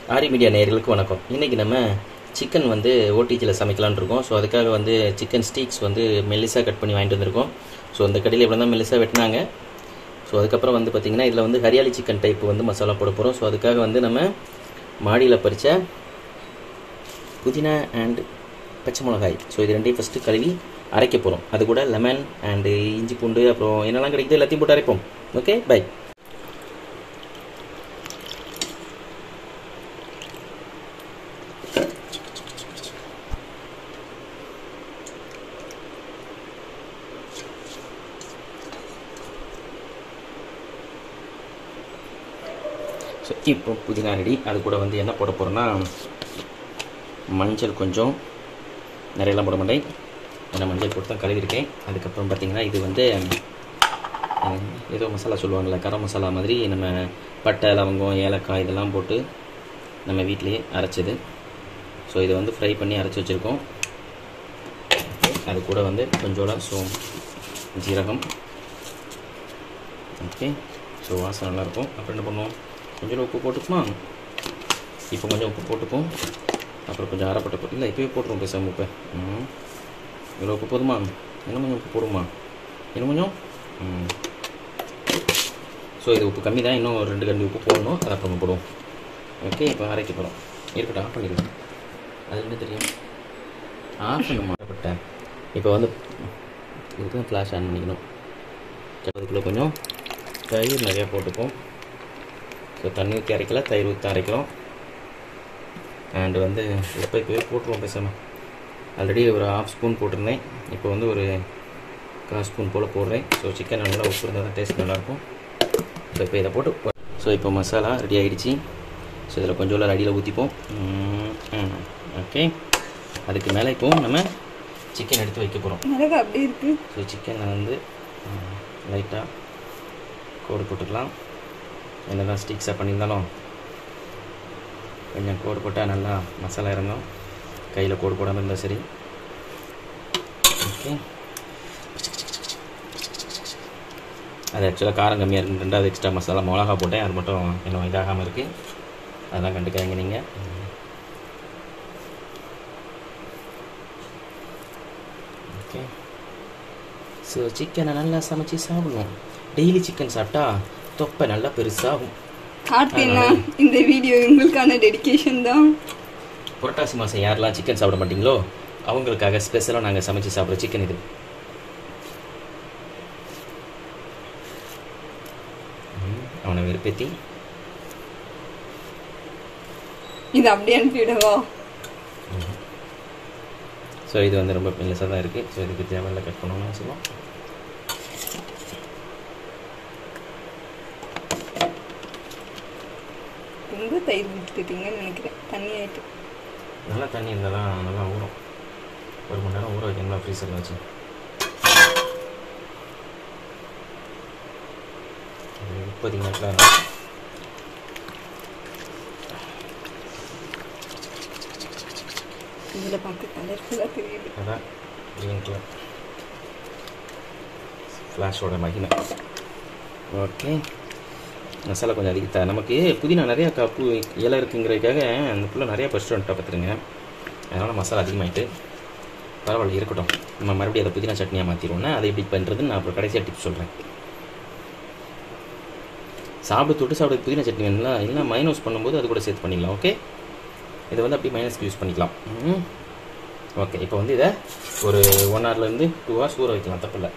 ஆரி media நேயர்களுக்கு வணக்கம் இன்றைக்கி நம்ம சிக்கன் வந்து ஓடிஜியில் சமைக்கலாம்னு இருக்கோம் ஸோ அதுக்காக வந்து சிக்கன் ஸ்டீக்ஸ் வந்து மெல்லிஸாக கட் பண்ணி வாங்கிட்டு வந்திருக்கோம் ஸோ அந்த கடையில் இவ்வளோ தான் மெல்லிஸாக வெட்டினாங்க ஸோ அதுக்கப்புறம் வந்து பார்த்திங்கன்னா இதில் வந்து ஹரியாலி சிக்கன் டைப் வந்து மசாலா போட போகிறோம் ஸோ அதுக்காக வந்து நம்ம மாடியில் பறித்த புதினா அண்ட் பச்சை மிளகாய் ஸோ இது ரெண்டையும் ஃபஸ்ட்டு கழுவி அரைக்க போகிறோம் அது கூட லெமன் அண்டு இஞ்சி பூண்டு அப்புறம் என்னெல்லாம் கிடைக்குது எல்லாத்தையும் போட்டு அரைப்போம் ஓகே பை ஸோ இப்போ புதினா ரெடி அது கூட வந்து என்ன போட போகிறோன்னா மஞ்சள் கொஞ்சம் நிறையெல்லாம் போட மாட்டேன் ஏன்னா மஞ்சள் போட்டு தான் கழுவிருக்கேன் அதுக்கப்புறம் பார்த்தீங்கன்னா இது வந்து அஹ், ஏதோ மசாலா சொல்லுவாங்கள்ல கரம் மசாலா மாதிரி நம்ம பட்டை லவங்கம் ஏலக்காய் இதெல்லாம் போட்டு நம்ம வீட்டிலேயே அரைச்சது ஸோ இதை வந்து ஃப்ரை பண்ணி அரைச்சி வச்சுருக்கோம் அது கூட வந்து கொஞ்சோட சோ ஜீரகம் ஓகே ஸோ வாசனை நல்லாயிருக்கும் அப்புறம் என்ன பண்ணுவோம் கொஞ்சம் உப்பு போட்டுக்குமா இப்போ கொஞ்சம் உப்பு போட்டுப்போம் அப்புறம் கொஞ்சம் அரைப்பட்ட போட்டு இல்லை இப்போயே போட்டுருவோம் பேசாமல் உப்பு ம் இவ்வளோ உப்பு போதுமா இன்னும் கொஞ்சம் உப்பு போடுமா இன்னும் கொஞ்சம் ம் ஸோ இது உப்பு கம்மி தான் இன்னும் ஒரு ரெண்டு கண்டி உப்பு போடணும் அதை அப்புறம் போடுவோம் ஓகே இப்போ அரைக்க போகிறோம் இருக்கட்டும் ஆஃப் பண்ணிடுவோம் அது என்ன தெரியும் ஆஃப் பண்ண மாட்டேன் இப்போ வந்து இதுக்கு ஃப்ளாஷ் ஆன் பண்ணிக்கணும் அதுக்குள்ளே கொஞ்சம் தயிர் நிறையா போட்டுப்போம் ஸோ தண்ணி ஊற்றி அரைக்கல தயிர் ஊற்றி அரைக்கிறோம் அண்டு வந்து இப்போ இப்போவே போட்டுருவோம் பேசாமல் ஆல்ரெடி ஒரு ஹாஃப் ஸ்பூன் போட்டிருந்தேன் இப்போ வந்து ஒரு கால் ஸ்பூன் போல் போடுறேன் ஸோ சிக்கன் நல்லா உப்பு இருந்தால் தான் டேஸ்ட் நல்லாயிருக்கும் ஸோ இப்போ இதை போட்டு ஸோ இப்போ மசாலா ரெடி ஆகிடுச்சு ஸோ இதில் கொஞ்சம் உள்ள அடியில் ஊற்றிப்போம் ஓகே அதுக்கு மேலே இப்போ நம்ம சிக்கன் எடுத்து வைக்க போகிறோம் மிளகா அப்படியே இருக்கு ஸோ சிக்கனை வந்து லைட்டாக கோடு போட்டுக்கலாம் என்னதான் ஸ்டிக்ஸாக பண்ணியிருந்தாலும் கொஞ்சம் கோடு போட்டால் நல்லா மசாலா இறங்கும் கையில் கோடு போடாமல் இருந்தால் சரி ஓகே அது ஆக்சுவலாக காரம் கம்மியாக இருக்கு ரெண்டாவது எக்ஸ்ட்ரா மசாலா மிளகா போட்டேன் அது மட்டும் இன்னும் இதாகாமல் இருக்குது அதெல்லாம் கண்டுக்காதீங்க நீங்கள் ஓகே ஸோ சிக்கனை நல்லா சமைச்சு சாப்பிடுவோம் டெய்லி சிக்கன் சாப்பிட்டா தொப்பை நல்லா பெருசாகும் கார்த்தினா இந்த வீடியோ உங்களுக்கான டெடிகேஷன் தான் புரட்டாசி மாதம் யாரெல்லாம் சிக்கன் சாப்பிட மாட்டீங்களோ அவங்களுக்காக ஸ்பெஷலாக நாங்கள் சமைச்சு சாப்பிட்ற சிக்கன் இது ம், அவனை வெறுப்பேத்தி இது அப்படியே அனுப்பிவிடவா ஸோ இது வந்து ரொம்ப மெல்லிசாக தான் இருக்குது ஸோ இதுக்கு தேவையில்ல கட் பண்ணணும்னு சொல்லுவோம் ரொம்ப தயிர் விட்டுட்டீங்கன்னு நினைக்கிறேன் தண்ணி ஆயிட்டு நல்லா தண்ணி இருந்தால் தான் நல்லா ஊறும் ஒரு மணி நேரம் ஊற வைக்கணும்னா ஃப்ரீசரில் வச்சு அது முப்பது நேரத்தில் இதில் பார்க்க கலர்ஃபுல்லாக தெரியுது அதான் க்ரீன் கலர் ஃப்ளாஷோட மகிமை ஓகே மசாலா கொஞ்சம் அதிகத்தா நமக்கு புதினா நிறையா கப்பு இலை இருக்குங்கிறதுக்காக அந்த புள்ள நிறையா பறிச்சுட்டு வந்துட்டா பார்த்துருங்க அதனால் மசாலா அதிகமாகிட்டு பரவாயில்ல இருக்கட்டும் நம்ம மறுபடியும் அதை புதினா சட்னியாக மாற்றிடுவோம்னா அதை எப்படி பண்ணுறதுன்னு நான் அப்புறம் கடைசியாக டிப்ஸ் சொல்கிறேன் சாப்பிட்டு தொட்டு சாப்பிட புதினா சட்னி வேணும்னா இல்லைனா மைனஸ் பண்ணும்போது அது கூட சேர்த்து பண்ணிக்கலாம் ஓகே இதை வந்து அப்படியே மைனஸ்க்கு யூஸ் பண்ணிக்கலாம் ம் ஓகே இப்போ வந்து இதை ஒரு ஒன் ஹவர்லேருந்து டூ ஹவர்ஸ் ஊற வைக்கலாம் தப்பில்லை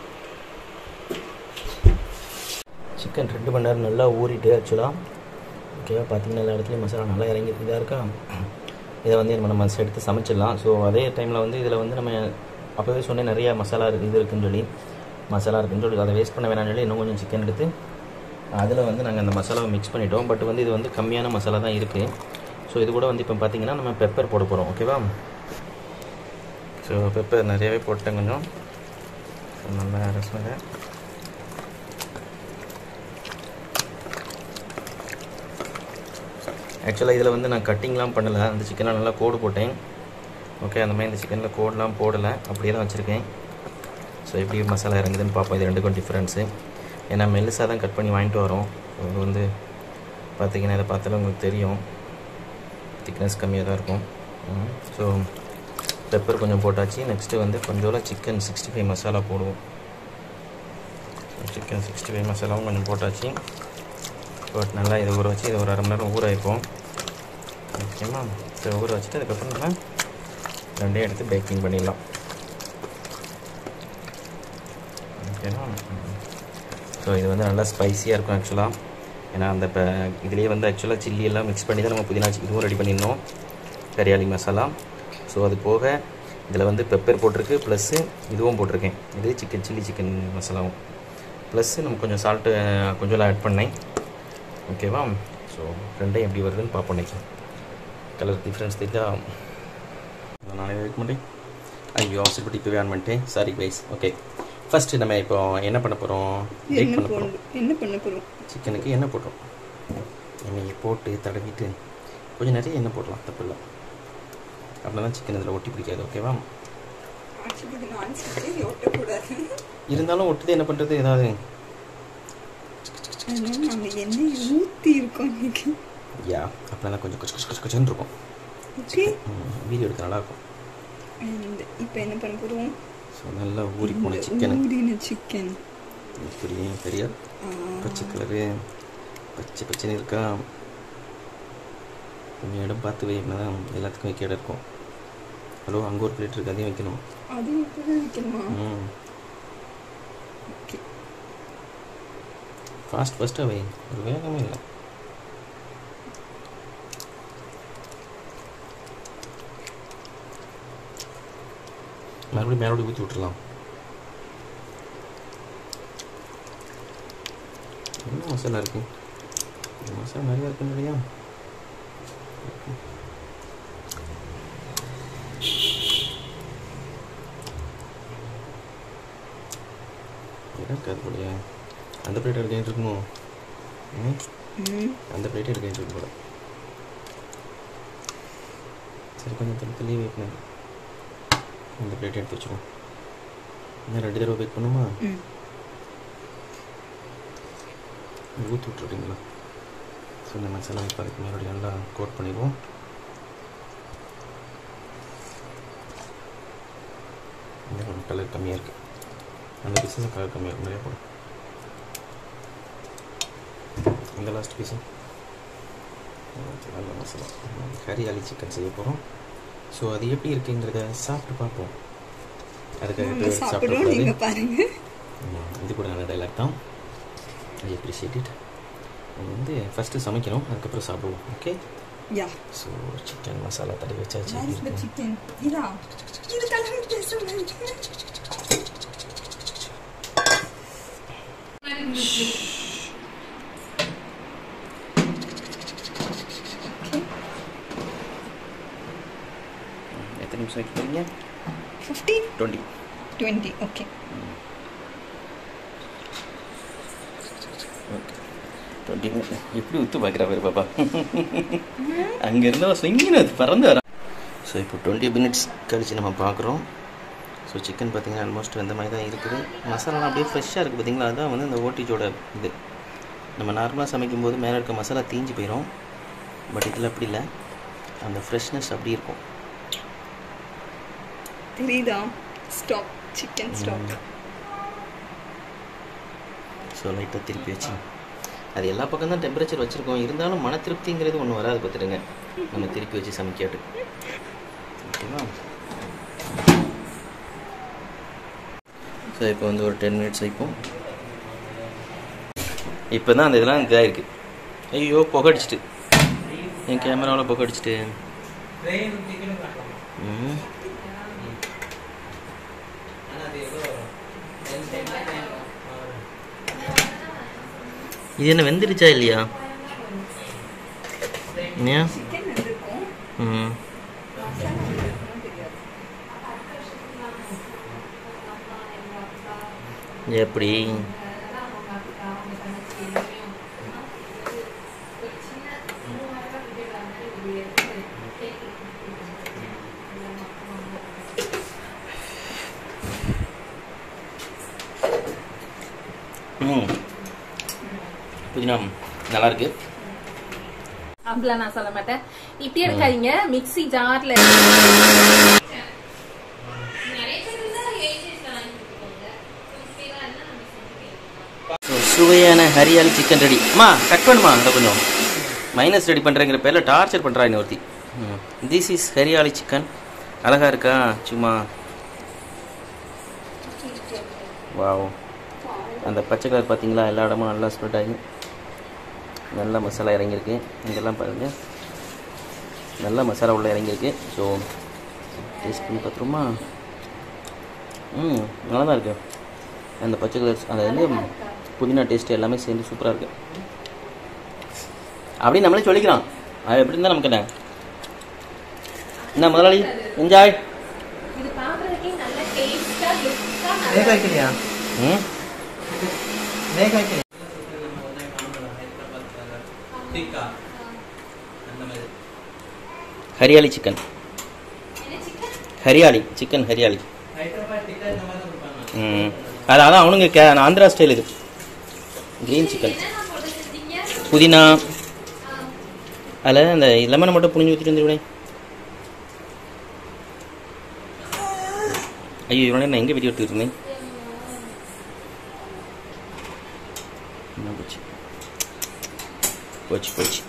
சிக்கன் ரெண்டு மணி நேரம் நல்லா ஊறிட்டு ஆக்சுவலாக ஓகேவா பார்த்தீங்கன்னா எல்லா இடத்துலையும் மசாலா நல்லா இறங்கி இதாக இருக்கா இதை வந்து நம்ம நம்ம எடுத்து சமைச்சிடலாம் ஸோ அதே டைமில் வந்து இதில் வந்து நம்ம அப்போவே சொன்னேன் நிறையா மசாலா இருக்குது இது இருக்குன்னு சொல்லி மசாலா இருக்குன்னு சொல்லி அதை வேஸ்ட் பண்ண வேணாம்னு சொல்லி இன்னும் கொஞ்சம் சிக்கன் எடுத்து அதில் வந்து நாங்கள் அந்த மசாலாவை மிக்ஸ் பண்ணிட்டோம் பட் வந்து இது வந்து கம்மியான மசாலா தான் இருக்குது ஸோ இது கூட வந்து இப்போ பார்த்தீங்கன்னா நம்ம பெப்பர் போட போகிறோம் ஓகேவா ஸோ பெப்பர் நிறையவே போட்டேன் கொஞ்சம் நல்லா ரசங்க ஆக்சுவலாக இதில் வந்து நான் கட்டிங்லாம் பண்ணலை அந்த சிக்கனை நல்லா கோடு போட்டேன் ஓகே அந்த மாதிரி இந்த சிக்கனில் கோடெலாம் போடலை அப்படியே தான் வச்சுருக்கேன் ஸோ எப்படி மசாலா இறங்குதுன்னு பார்ப்போம் இது ரெண்டுக்கும் டிஃப்ரென்ஸு ஏன்னா மெல்லிசாக தான் கட் பண்ணி வாங்கிட்டு வரோம் அது வந்து பார்த்தீங்கன்னா இதை பார்த்தாலும் உங்களுக்கு தெரியும் திக்னஸ் கம்மியாக தான் இருக்கும் ஸோ பெப்பர் கொஞ்சம் போட்டாச்சு நெக்ஸ்ட்டு வந்து கொஞ்சோல சிக்கன் சிக்ஸ்டி ஃபைவ் மசாலா போடுவோம் சிக்கன் சிக்ஸ்டி ஃபைவ் மசாலாவும் கொஞ்சம் போட்டாச்சு பட் நல்லா இதை ஊற வச்சு இதை ஒரு அரை மணி நேரம் ஊற வைப்போம் ஓகேவா இதை ஊற வச்சுட்டு அதுக்கப்புறம் நம்ம ரெண்டையும் எடுத்து பேக்கிங் பண்ணிடலாம் ஓகேவா ஸோ இது வந்து நல்லா ஸ்பைஸியாக இருக்கும் ஆக்சுவலாக ஏன்னா அந்த இப்போ இதுலேயே வந்து ஆக்சுவலாக சில்லி எல்லாம் மிக்ஸ் பண்ணி தான் நம்ம புதினா சி- இதுவும் ரெடி பண்ணியிருந்தோம் கரியாலி மசாலா ஸோ அது போக இதில் வந்து பெப்பர் போட்டிருக்கு ப்ளஸ்ஸு இதுவும் போட்டிருக்கேன் இது சிக்கன் சில்லி சிக்கன் மசாலாவும் ப்ளஸ்ஸு நம்ம கொஞ்சம் சால்ட்டு கொஞ்சம் ஆட் பண்ணேன் ஓகேவா ஸோ ரெண்டையும் எப்படி வருதுன்னு பார்ப்போம் இன்னைக்கு கலர் டிஃப்ரென்ஸ் தெரிஞ்சா நானே வைக்க மாட்டேன் ஐயோ அவசரப்பட்டு இப்போவே ஆன் பண்ணிட்டேன் சாரி கைஸ் ஓகே ஃபஸ்ட்டு நம்ம இப்போ என்ன பண்ண போகிறோம் பேக் என்ன பண்ண போகிறோம் போடணும் என்ன பண்ண போறோம் சிக்கனுக்கு எண்ணெய் போட்டோம் எண்ணெயை போட்டு தடவிட்டு கொஞ்சம் நிறைய எண்ணெய் போடலாம் தப்பு இல்லை அப்படின்னா தான் சிக்கன் இதில் ஒட்டி பிடிக்காது ஓகேவா ஆக்சுவலி இது நான் ஸ்டிச்சே ஒட்டக்கூடாது இருந்தாலும் ஒட்டுது என்ன பண்ணுறது ஏதாவது அதனால நாங்கள் எண்ணெய் ஊற்றி இருக்கோம் இன்னைக்கு யா அப்படின்னா தான் கொஞ்சம் கொச்சு கொச்சு கொச்சு கொச்சுன்னு இருக்கும் ஓகே வீடியோ எடுக்க நல்லாயிருக்கும் அண்ட் இப்போ என்ன பண்ண போகிறோம் ஸோ நல்லா ஊறி போன சிக்கனு ஊறின சிக்கன் இப்படி பெரிய பச்சை கலரு பச்சை பச்சைன்னு இருக்கா கொஞ்சம் இடம் பார்த்து வைக்கணும் தான் எல்லாத்துக்கும் வைக்க இடம் இருக்கும் ஹலோ அங்கே ஒரு பிளேட் இருக்குது அதையும் வைக்கணும் அது இப்போ தான் வைக்கணுமா ம் ஓகே ஃபாஸ்ட் ஃபஸ்ட்டாக வை ஒரு வேகமே இல்லை மறுபடியும் மேலோடி ஊற்றி விட்டுறலாம் என்ன மசாலா இருக்கு இந்த மசாலா நிறையா இருக்குன்னு இல்லையா இடம் இருக்காது போலையா அந்த பிளேட் எடுக்க இருக்குமோ ம் ம் அந்த பிளேட்டே எடுக்க இருக்கு போல சரி கொஞ்சம் தள்ளி தள்ளி வைக்கணும் அந்த பிளேட் எடுத்து வச்சுருவோம் இன்னும் ரெண்டு தடவை பேக் பண்ணுமா ம் ஊற்றி விட்ருக்கீங்களா ஸோ இந்த மசாலா இப்போ அதுக்கு மேலே நல்லா கோட் பண்ணிடுவோம் இந்த கொஞ்சம் கலர் கம்மியாக இருக்குது அந்த பீஸில் கலர் கம்மியாக இருக்கும் நிறையா போடும் இந்த லாஸ்ட் பீஸு நல்ல மசாலா கரியாலி சிக்கன் செய்ய போகிறோம் ஸோ அது எப்படி இருக்குங்கிறத சாப்பிட்டு பார்ப்போம் அதுக்காக நாங்கள் சாப்பிட்டு சாப்பிட்றோம் நீங்கள் பாருங்க ம், இது கூட நல்ல டைலாக் தான் ஐ அப்ரிஷியேட் இட் வந்து ஃபஸ்ட்டு சமைக்கணும் அதுக்கப்புறம் சாப்பிடுவோம் okay yeah so chicken masala தடவி வச்சாச்சு Where is the இருக்கு. chicken? இதா இது கலர் பேசுகிறேன் எத்தனை நிமிஷம் வைக்க போறீங்க fifteen twenty twenty okay twenty minute எப்படி உத்து பார்க்குறா பேர் பாப்பா அங்கே இருந்தவ ஸ்விங்கின்னு அது பறந்து வரா ஸோ இப்போ டுவெண்ட்டி மினிட்ஸ் கழிச்சு நம்ம பார்க்குறோம் ஸோ சிக்கன் பார்த்தீங்கன்னா ஆல்மோஸ்ட் அந்த மாதிரி தான் இருக்குது மசாலாலாம் அப்படியே ஃப்ரெஷ்ஷாக இருக்குது பார்த்தீங்களா அதான் வந்து அந்த ஓட்டிச்சோட இது நம்ம நார்மலாக சமைக்கும் போது மேலே இருக்க மசாலா தீஞ்சு போயிடும் பட் இதில் அப்படி இல்லை அந்த ஃப்ரெஷ்னஸ் அப்படி இருக்கும் தெரியுதா ஸ்டாப் சிக்கன் ஸ்டாப் ஸோ லைட்டாக திருப்பி வச்சு அது எல்லா பக்கம் தான் டெம்பரேச்சர் வச்சுருக்கோம் இருந்தாலும் மன திருப்திங்கிறது ஒன்று வராது பார்த்துடுங்க நம்ம திருப்பி வச்சு சமைக்காட்டு ஓகேவா ஸோ இப்போ வந்து ஒரு டென் மினிட்ஸ் வைப்போம் இப்போ தான் அந்த இதெல்லாம் இதாக இருக்குது ஐயோ புகடிச்சிட்டு என் கேமராவில் புகடிச்சிட்டு ம் இது என்ன வெந்துருச்சா இல்லையா ஏன் சிக்கன் வந்திருக்கும் ம் மசாலா வந்திருக்கும்னு தெரியாது எப்படி ம் புதினா நல்லா இருக்கு அப்படிலாம் நான் சொல்ல மாட்டேன் இப்படி எடுக்காதீங்க மிக்ஸி ஜார்ல ஸோ சுவையான ஹரியாலி சிக்கன் ரெடி அம்மா கட் பண்ணுமா அந்த கொஞ்சம் மைனஸ் ரெடி பண்ணுறங்கிற பேரில் டார்ச்சர் பண்ணுறா இன்னொருத்தி திஸ் இஸ் ஹரியாலி சிக்கன் அழகா இருக்கா சும்மா வாவ் அந்த பச்சை கலர் பார்த்தீங்களா எல்லா இடமும் நல்லா ஸ்ப்ரெட் ஆகி நல்ல மசாலா இறங்கியிருக்கு இங்கெல்லாம் பாருங்க நல்ல மசாலா உள்ள இறங்கியிருக்கு ஸோ டேஸ்ட் பண்ணி பார்த்துருமா ம் நல்லா தான் இருக்கு அந்த பச்சை கலர் அது வந்து புதினா டேஸ்ட் எல்லாமே சேர்ந்து சூப்பராக இருக்கு அப்படி நம்மளே சொல்லிக்கலாம் அது எப்படி இருந்தால் நமக்கு என்ன என்ன முதலாளி என்ஜாய் இது பாக்குறதுக்கே நல்ல டேஸ்டா லுக்கா ಬೇಗ ಹಾಕಿದ್ಯಾ ம் ಬೇಗ ಹಾಕಿದ್ಯಾ ஹரியாலி சிக்கன் ஹரியாலி சிக்கன் ஹரியாலி ம் அது அதான் அவனுங்க கே ஆந்திரா ஸ்டைல் இது க்ரீன் சிக்கன் புதினா அதில் அந்த லெமனை மட்டும் புழிஞ்சு ஊற்றிட்டு வந்துருவேன் ஐயோ இவ்வளோ நேரம் நான் எங்கே வீடியோ எடுத்துக்கிட்டு இருந்தேன் என்ன போச்சு போச்சு போச்சு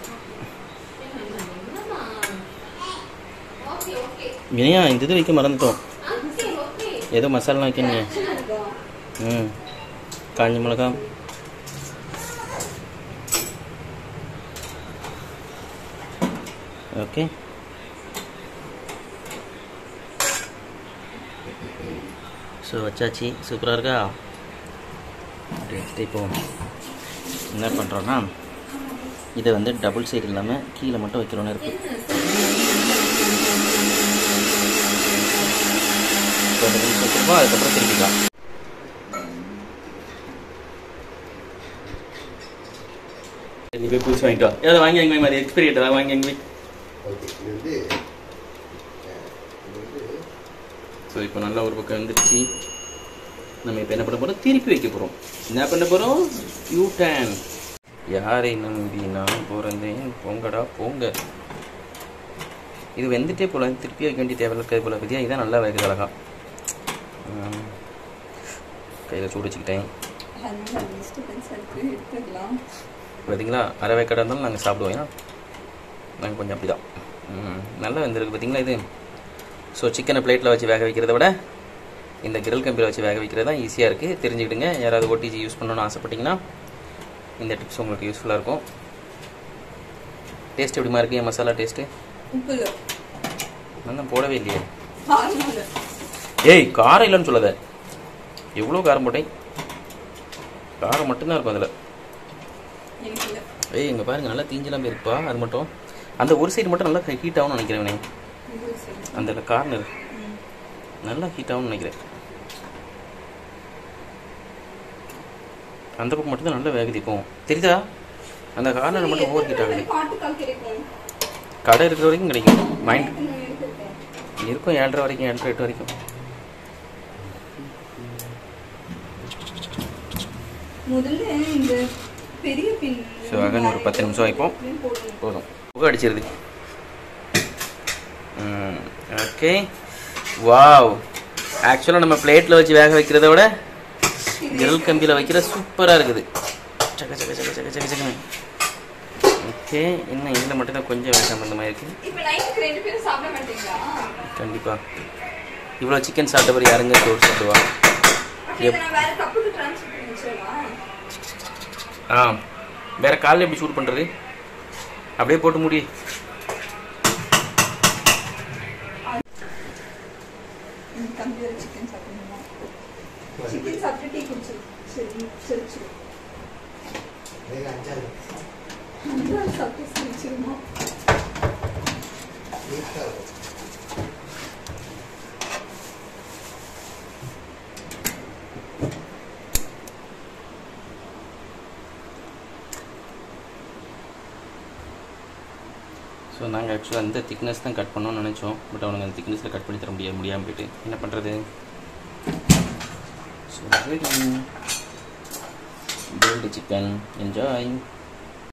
வினயா இந்த இது வைக்க மறந்துட்டோம் ஏதோ மசாலா வைக்கணுங்க ம் காஞ்ச மிளகா ஓகே ஸோ வச்சாச்சு சூப்பராக இருக்கா நெக்ஸ்ட் இப்போ என்ன பண்ணுறோன்னா இதை வந்து டபுள் சைடு இல்லாமல் கீழே மட்டும் வைக்கிறோன்னு இருக்கு இப்போ ரெண்டு நிமிஷம் வச்சுருப்போம் அதுக்கப்புறம் திருப்பிக்கலாம் நீ போய் புதுசு வாங்கிட்டு வா ஏதாவது வாங்கி வாங்கி மாதிரி எக்ஸ்பீரியட் ஏதாவது வாங்கி வாங்கி ஸோ இப்போ நல்லா ஒரு பக்கம் வந்துருச்சு நம்ம இப்போ என்ன பண்ண போகிறோம் திருப்பி வைக்க போகிறோம் என்ன பண்ண போகிறோம் யூ டேன் யாரை நம்பி நான் பிறந்தேன் போங்கடா போங்க இது வெந்துட்டே போல திருப்பி வைக்க வேண்டிய தேவை இருக்கிறது போல விதியா இதான் நல்லா வைக்குது அழகா ம். கையில் சூடு வச்சுக்கிட்டேன் அதனால டிஸ்டர்பன்ஸ் இருக்கு எடுத்துடலாம் பார்த்தீங்களா அரை வேக்காடாக இருந்தாலும் நாங்கள் சாப்பிடுவோம் ஏன்னா நாங்கள் கொஞ்சம் அப்படி தான் நல்லா வெந்திருக்கு பார்த்தீங்களா இது ஸோ சிக்கனை பிளேட்டில் வச்சு வேக வைக்கிறத விட இந்த கிரில் கம்பியில் வச்சு வேக வைக்கிறது தான் ஈஸியாக இருக்குது தெரிஞ்சுக்கிடுங்க யாராவது ஓடிஜி யூஸ் பண்ணணும்னு ஆசைப்பட்டீங்கன்னா இந்த டிப்ஸ் உங்களுக்கு யூஸ்ஃபுல்லாக இருக்கும் டேஸ்ட் எப்படிமா இருக்கு என் மசாலா டேஸ்ட்டு உப்பு இல்லை நான் தான் போடவே இல்லையே காரம் இல்லை ஏய் காரம் இல்லைன்னு சொல்லாத எவ்வளோ காரம் போட்டேன் காரம் மட்டும்தான் இருக்கும் அதில் எனக்கு இல்லை ஏய் இங்கே பாருங்க நல்லா தீஞ்சலாம் போயிருப்பா அது மட்டும் அந்த ஒரு சைடு மட்டும் நல்லா ஹீட் ஆகும்னு நினைக்கிறேன் இவனே. இது சரி அந்த கார்னர் நல்லா ஹீட் ஆகும்னு நினைக்கிறேன் அந்த பக்கம் மட்டும் தான் நல்லா வேகுது இப்போ தெரியுதா அந்த கார்னர் மட்டும் ஓவர் ஹீட் ஆகுது ஆட்டுக்கால் கிடைக்கும் கடை இருக்கிற வரைக்கும் கிடைக்கும் மைண்ட் நான் எடுத்துருக்கேன் இருக்கும் ஏழரை வரைக்கும் ஏழரை எட்டு வரைக்கும் முதல்ல இந்த பெரிய பின் ஸோ அகன் ஒரு பத்து நிமிஷம் வைப்போம் போடணும் போதும் புகை அடிச்சிருது ஓகே வாவ் ஆக்சுவலாக நம்ம பிளேட்டில் வச்சு வேக வைக்கிறத விட கிரல் கம்பியில் வைக்கிற சூப்பராக இருக்குது சக்க சக்க சக்க சக்க சக்க சக்க ஓகே இன்னும் இதில் மட்டும்தான் கொஞ்சம் வேகாம இந்த மாதிரி இருக்குது இப்போ நைட்டுக்கு ரெண்டு பேரும் சாப்பிட மாட்டீங்களா கண்டிப்பாக இவ்வளோ சிக்கன் சாப்பிட்ட பிறகு யாருங்க சோறு சாப்பிடுவா அப்ப இதை நான் வேற கப்புக்கு ட்ரான்ஸ்ஃபர் பண்ணி வச்சிடலாம் ஆ வேற காலில் எப்படி சூட் பண்ணுறது அப்படியே போட்டு முடி என் தம்பியோட சிக்கன் சாப்பிடணுமா சிக்கன் சாப்பிட்டு டீ குடிச்சு சரி செரிச்சு ಬೇಗ ಹಂಚಾలి சாப்பிட்டு செரிச்சிருமா ஸோ நாங்கள் ஆக்சுவலாக அந்த திக்னஸ் தான் கட் பண்ணோம்னு நினச்சோம் பட் அவனுங்க அந்த திக்னஸில் கட் பண்ணி தர முடியாது முடியாமல் போயிட்டு என்ன பண்ணுறது ஸோ பில்டு சிக்கன் என்ஜாய்